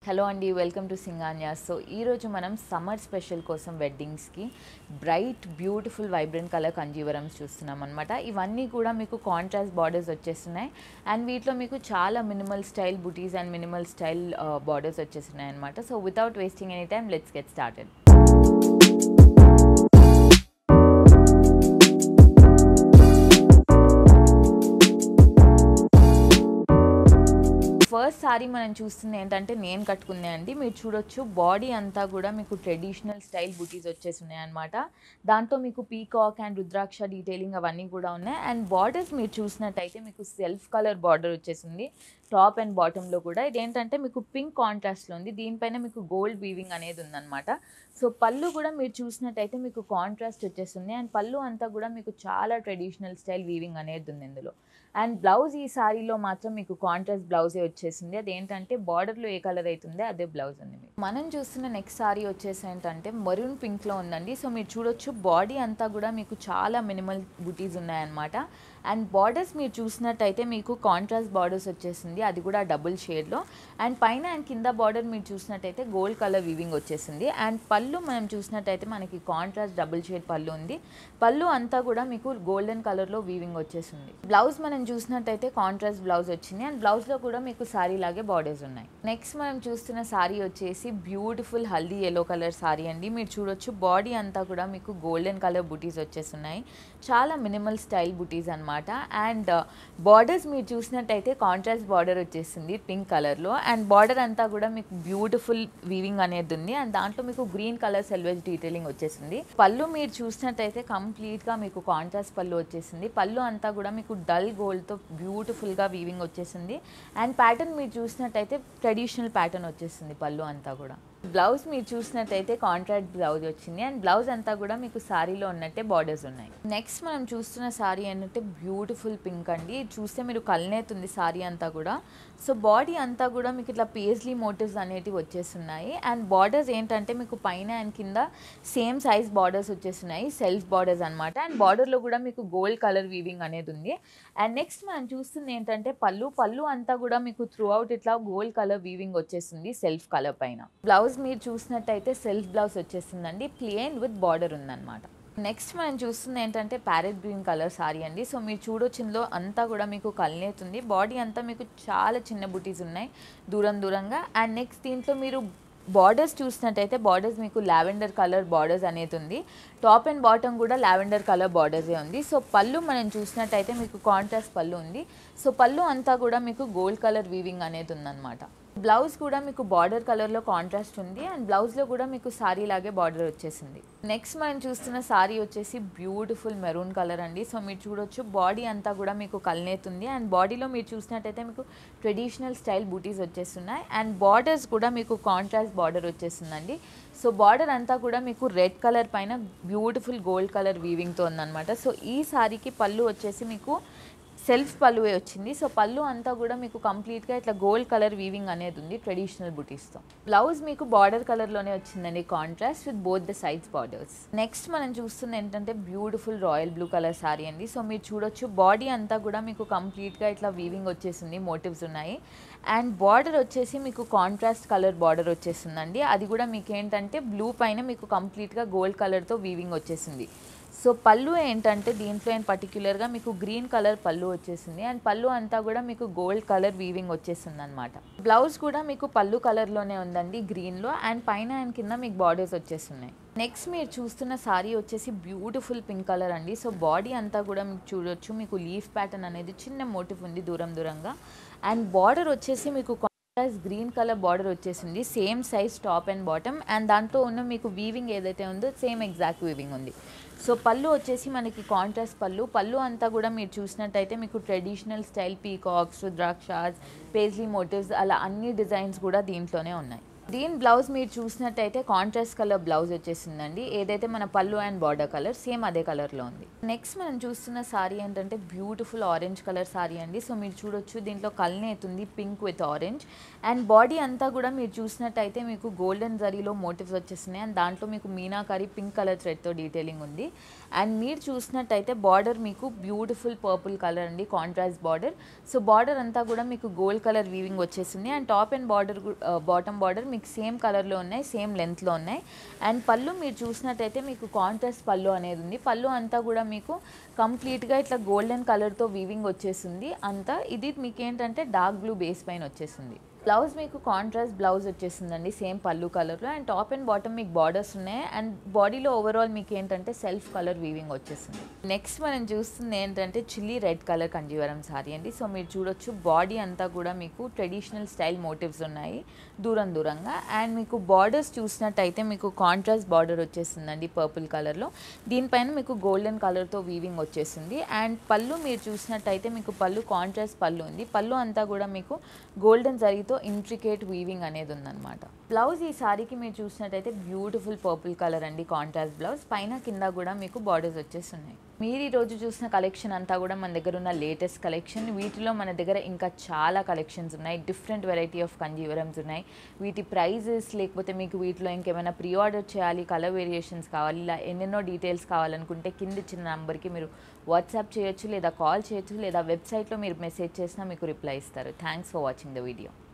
hello అండి welcome to సింగాన్యా so ఈరోజు మనం సమ్మర్ స్పెషల్ కోసం వెడ్డింగ్స్కి bright beautiful vibrant colour Kanjeevarams చూస్తున్నాం అనమాట ఇవన్నీ కూడా మీకు కాంట్రాస్ట్ బార్డర్స్ వచ్చేస్తున్నాయి అండ్ వీటిలో మీకు చాలా minimal style buttis and minimal style borders వచ్చేస్తున్నాయి అనమాట so without wasting any time let's get started first sari మనం చూస్తుంది ఏంటంటే నేను కట్టుకుందే అండి మీరు చూడొచ్చు బాడీ అంతా కూడా మీకు ట్రెడిషనల్ స్టైల్ బుటీస్ వచ్చేస్తున్నాయి అనమాట దాంట్లో మీకు పీకాక్ అండ్ రుద్రాక్ష డీటెయిలింగ్ అవన్నీ కూడా ఉన్నాయి అండ్ బార్డర్స్ మీరు చూసినట్టయితే మీకు సెల్ఫ్ కలర్ బార్డర్ వచ్చేసింది టాప్ అండ్ బాటంలో కూడా ఇదేంటంటే మీకు పింక్ కాంట్రాస్ట్లో ఉంది దీనిపైన మీకు గోల్డ్ వీవింగ్ అనేది ఉందన్నమాట సో పళ్ళు కూడా మీరు చూసినట్టయితే మీకు కాంట్రాస్ట్ వచ్చేస్తుంది అండ్ పళ్ళు అంతా కూడా మీకు చాలా ట్రెడిషనల్ స్టైల్ వీవింగ్ అనేది ఉంది ఇందులో అండ్ బ్లౌజ్ ఈ సారీలో మాత్రం మీకు కాంట్రాస్ట్ బ్లౌజే వచ్చేసింది అదేంటంటే బార్డర్లో ఏ కలర్ అవుతుందో అదే బ్లౌజ్ ఉంది మీకు మనం చూస్తున్న నెక్స్ట్ సారీ వచ్చేసి ఏంటంటే మరూన్ పింక్లో ఉందండి సో మీరు చూడొచ్చు బాడీ అంతా కూడా మీకు చాలా మినిమల్ బుటీస్ ఉన్నాయన్నమాట అండ్ బార్డర్స్ మీరు చూసినట్టయితే మీకు కాంట్రాస్ట్ బార్డర్స్ వచ్చేసింది అది కూడా డబుల్ షేడ్లో అండ్ పైన అండ్ కింద బార్డర్ మీరు చూసినట్టయితే గోల్డ్ కలర్ వీవింగ్ వచ్చేసింది అండ్ పళ్ళు మనం చూసినట్టయితే మనకి కాంట్రాస్ట్ డబుల్ షేడ్ పళ్ళు ఉంది పళ్ళు అంతా కూడా మీకు గోల్డెన్ కలర్లో వీవింగ్ వచ్చేసింది బ్లౌజ్ మనం చూసినట్టయితే కాంట్రాస్ట్ బ్లౌజ్ వచ్చింది అండ్ బ్లౌజ్లో కూడా మీకు సారీ లాగే బార్డర్స్ ఉన్నాయి నెక్స్ట్ మనం చూస్తున్న సారీ వచ్చేసి beautiful haldi yellow colour sari అండి మీరు చూడొచ్చు బాడీ అంతా కూడా మీకు గోల్డెన్ కలర్ బుటీస్ వచ్చేస్తున్నాయి చాలా మినిమల్ స్టైల్ బుటీస్ అనమాట అండ్ బార్డర్స్ మీరు చూసినట్టయితే కాంట్రాస్ట్ బార్డర్ వచ్చేసింది పింక్ కలర్లో అండ్ బార్డర్ అంతా కూడా మీకు బ్యూటిఫుల్ వీవింగ్ అనేది ఉంది అండ్ దాంట్లో మీకు గ్రీన్ కలర్ సెల్వేజ్ డీటెయిలింగ్ వచ్చేసింది పళ్ళు మీరు చూసినట్టయితే కంప్లీట్గా మీకు కాంట్రాస్ట్ పళ్ళు వచ్చేసింది పళ్ళు అంతా కూడా మీకు డల్ గోల్డ్తో బ్యూటిఫుల్గా వీవింగ్ వచ్చేసింది అండ్ ప్యాటర్న్ మీరు చూసినట్టయితే ట్రెడిషనల్ ప్యాటర్న్ వచ్చేసింది పళ్ళు అంతా కూడా బ్లౌజ్ మీరు చూసినట్టయితే కాంట్రాక్ట్ బ్లౌజ్ వచ్చింది అండ్ బ్లౌజ్ అంతా కూడా మీకు సారీలో ఉన్నట్టే బార్డర్స్ ఉన్నాయి నెక్స్ట్ మనం చూస్తున్న సారీ ఏంటంటే బ్యూటిఫుల్ పింక్ అండి ఇది చూస్తే మీరు కలనేతుంది సారీ అంతా కూడా సో బాడీ అంతా కూడా మీకు ఇట్లా పేజ్లీ మోటివ్స్ అనేటివి వచ్చేస్తున్నాయి అండ్ బార్డర్స్ ఏంటంటే మీకు పైన అండ్ కింద సేమ్ సైజ్ బార్డర్స్ వచ్చేస్తున్నాయి సెల్ఫ్ బార్డర్స్ అనమాట అండ్ బార్డర్లో కూడా మీకు గోల్డ్ కలర్ వీవింగ్ అనేది ఉంది అండ్ నెక్స్ట్ మనం చూస్తుంది ఏంటంటే పళ్ళు పళ్ళు అంతా కూడా మీకు త్రూ అవుట్ ఇట్లా గోల్డ్ కలర్ వీవింగ్ వచ్చేస్తుంది సెల్ఫ్ కలర్ పైన బ్లౌజ్ మీరు చూసినట్టయితే సెల్ఫ్ బ్లౌజ్ వచ్చేస్తుందండి ప్లెయిన్ విత్ బార్డర్ ఉందన్నమాట నెక్స్ట్ మనం చూస్తుంది ఏంటంటే ప్యారెట్ గ్రీన్ కలర్ సారీ అండి సో మీరు చూడొచ్చు ఇందులో అంతా కూడా మీకు కల్నేతుంది బాడీ అంతా మీకు చాలా చిన్న బుటీస్ ఉన్నాయి దూరం దూరంగా అండ్ నెక్స్ట్ దీంట్లో మీరు బార్డర్స్ చూసినట్టయితే బార్డర్స్ మీకు లావెండర్ కలర్ బార్డర్స్ అనేది ఉంది టాప్ అండ్ బాటమ్ కూడా లావెండర్ కలర్ బార్డర్సే ఉంది సో పళ్ళు మనం చూసినట్టయితే మీకు కాంట్రాస్ట్ పళ్ళు ఉంది సో పళ్ళు అంతా కూడా మీకు గోల్డ్ కలర్ వీవింగ్ అనేది ఉందన్నమాట బ్లౌజ్ కూడా మీకు బార్డర్ కలర్లో కాంట్రాస్ట్ ఉంది అండ్ బ్లౌజ్లో కూడా మీకు సారీ లాగే బార్డర్ వచ్చేసింది నెక్స్ట్ మనం చూస్తున్న సారీ వచ్చేసి బ్యూటిఫుల్ మెరూన్ కలర్ అండి సో మీరు చూడొచ్చు బాడీ అంతా కూడా మీకు కల్నేతుంది అండ్ బాడీలో మీరు చూసినట్టయితే మీకు ట్రెడిషనల్ స్టైల్ బూటీస్ వచ్చేస్తున్నాయి అండ్ బార్డర్స్ కూడా మీకు కాంట్రాస్ట్ బార్డర్ వచ్చేస్తుందండి సో బార్డర్ అంతా కూడా మీకు రెడ్ కలర్ పైన బ్యూటిఫుల్ గోల్డ్ కలర్ వీవింగ్తో ఉందన్నమాట సో ఈ సారీకి పళ్ళు వచ్చేసి మీకు సెల్ఫ్ పళ్ళువే వచ్చింది సో పళ్ళు అంతా కూడా మీకు కంప్లీట్గా ఇట్లా గోల్డ్ కలర్ వీవింగ్ అనేది ఉంది ట్రెడిషనల్ బుటీస్తో బ్లౌజ్ మీకు బార్డర్ కలర్లోనే వచ్చిందండి contrast with both the sides borders next మనం చూస్తుంది ఏంటంటే beautiful royal blue colour sari అండి సో మీరు చూడొచ్చు బాడీ అంతా కూడా మీకు కంప్లీట్గా ఇట్లా వీవింగ్ వచ్చేసింది మోటివ్స్ ఉన్నాయి అండ్ బార్డర్ వచ్చేసి మీకు కాంట్రాస్ట్ కలర్ బార్డర్ వచ్చేసిందండి అది కూడా మీకు ఏంటంటే బ్లూ పైన మీకు కంప్లీట్గా గోల్డ్ కలర్తో వీవింగ్ వచ్చేసింది సో పళ్ళు ఏంటంటే దీంట్లో ఏం పర్టిక్యులర్గా మీకు గ్రీన్ కలర్ పళ్ళు వచ్చేసింది అండ్ పళ్ళు అంతా కూడా మీకు గోల్డ్ కలర్ వీవింగ్ వచ్చేసింది అనమాట బ్లౌజ్ కూడా మీకు పళ్ళు కలర్లోనే ఉందండి గ్రీన్లో అండ్ పైన అండ్ కింద మీకు బార్డర్స్ వచ్చేస్తున్నాయి నెక్స్ట్ మీరు చూస్తున్న సారీ వచ్చేసి బ్యూటిఫుల్ పింక్ కలర్ అండి సో బాడీ అంతా కూడా మీకు చూడొచ్చు మీకు లీఫ్ ప్యాటర్న్ అనేది చిన్న మోటివ్ ఉంది దూరం దూరంగా అండ్ బార్డర్ వచ్చేసి మీకు కాంట్రాస్ట్ గ్రీన్ కలర్ బార్డర్ వచ్చేసింది same size top and bottom and దాంట్లో ఉన్న మీకు వీవింగ్ ఏదైతే ఉందో సేమ్ ఎగ్జాక్ట్ వీవింగ్ ఉంది సో పళ్ళు వచ్చేసి మనకి కాంట్రాస్ట్ పళ్ళు పళ్ళు అంతా కూడా మీరు చూసినట్టయితే మీకు traditional style peacocks rudrakshas paisley motifs అలా అన్ని డిజైన్స్ కూడా దీంట్లోనే ఉన్నాయి దీని బ్లౌజ్ మీరు చూసినట్టయితే కాంట్రాస్ట్ కలర్ బ్లౌజ్ వచ్చేసిందండి ఏదైతే మన పళ్ళు అండ్ బార్డర్ కలర్ సేమ్ అదే కలర్లో ఉంది నెక్స్ట్ మనం చూస్తున్న సారీ ఏంటంటే బ్యూటిఫుల్ ఆరెంజ్ కలర్ సారీ అండి సో మీరు చూడొచ్చు దీంట్లో కల్నేతుంది pink with orange and body అంతా కూడా మీరు చూసినట్టయితే మీకు గోల్డెన్ జరీలో మోటివ్స్ వచ్చేస్తున్నాయి అండ్ దాంట్లో మీకు మీనాకారి పింక్ కలర్ థ్రెడ్తో డీటెయిలింగ్ ఉంది అండ్ మీరు చూసినట్టయితే బార్డర్ మీకు బ్యూటిఫుల్ పర్పుల్ కలర్ అండి కాంట్రాస్ట్ బార్డర్ సో బార్డర్ అంతా కూడా మీకు గోల్డ్ కలర్ వీవింగ్ వచ్చేసింది and top and border bottom border మీకు సేమ్ కలర్లో ఉన్నాయి సేమ్ లెంత్లో ఉన్నాయి అండ్ పళ్ళు మీరు చూసినట్టయితే మీకు కాంట్రాస్ట్ పళ్ళు అనేది ఉంది పళ్ళు అంతా కూడా మీకు కంప్లీట్గా ఇట్లా గోల్డెన్ కలర్తో వీవింగ్ వచ్చేసింది అంతా ఇది మీకు ఏంటంటే డార్క్ బ్లూ బేస్ పైన వచ్చేసింది బ్లౌజ్ మీకు కాంట్రాస్ట్ బ్లౌజ్ వచ్చేసిందండి సేమ్ పళ్ళు కలర్లో అండ్ టాప్ అండ్ బాటమ్ మీకు బార్డర్స్ ఉన్నాయి అండ్ బాడీలో ఓవరాల్ మీకు ఏంటంటే సెల్ఫ్ కలర్ వీవింగ్ వచ్చేసింది నెక్స్ట్ మనం చూస్తుంది ఏంటంటే chilli red colour Kanjeevaram sari అండి సో మీరు చూడొచ్చు బాడీ అంతా కూడా మీకు ట్రెడిషనల్ స్టైల్ మోటివ్స్ ఉన్నాయి దూరం దూరంగా అండ్ మీకు బార్డర్స్ చూసినట్టయితే మీకు కాంట్రాస్ట్ బార్డర్ వచ్చేసిందండి పర్పుల్ కలర్లో దీనిపైన మీకు గోల్డెన్ కలర్తో వీవింగ్ వచ్చేసింది అండ్ పళ్ళు మీరు చూసినట్టయితే మీకు పళ్ళు కాంట్రాస్ట్ పళ్ళు ఉంది పళ్ళు అంతా కూడా మీకు గోల్డెన్ జరీతో ఇంట్రికేట్ వీవింగ్ అనేది ఉందన్నమాట బ్లౌజ్ ఈ సారీకి మీరు చూసినట్టయితే బ్యూటిఫుల్ పర్పుల్ కలర్ అండి కాంట్రాస్ట్ బ్లౌజ్ పైన కింద కూడా మీకు బార్డర్స్ వచ్చేస్తున్నాయి మీరు ఈ రోజు చూసిన కలెక్షన్ అంతా కూడా మన దగ్గర ఉన్న లేటెస్ట్ కలెక్షన్ వీటిలో మన దగ్గర ఇంకా చాలా కలెక్షన్స్ ఉన్నాయి డిఫరెంట్ వెరైటీ ఆఫ్ కంజీవరమ్స్ ఉన్నాయి వీటి ప్రైజెస్ లేకపోతే మీకు వీటిలో ఇంకేమైనా ప్రీ ఆర్డర్ చేయాలి కలర్ వేరియేషన్స్ కావాలి ఇలా ఎన్నెన్నో డీటెయిల్స్ కావాలనుకుంటే కింద ఇచ్చిన నెంబర్కి మీరు వాట్సాప్ చేయొచ్చు లేదా కాల్ చేయొచ్చు లేదా వెబ్సైట్లో మీరు మెసేజ్ చేసినా మీకు రిప్లై ఇస్తారు thanks for watching the video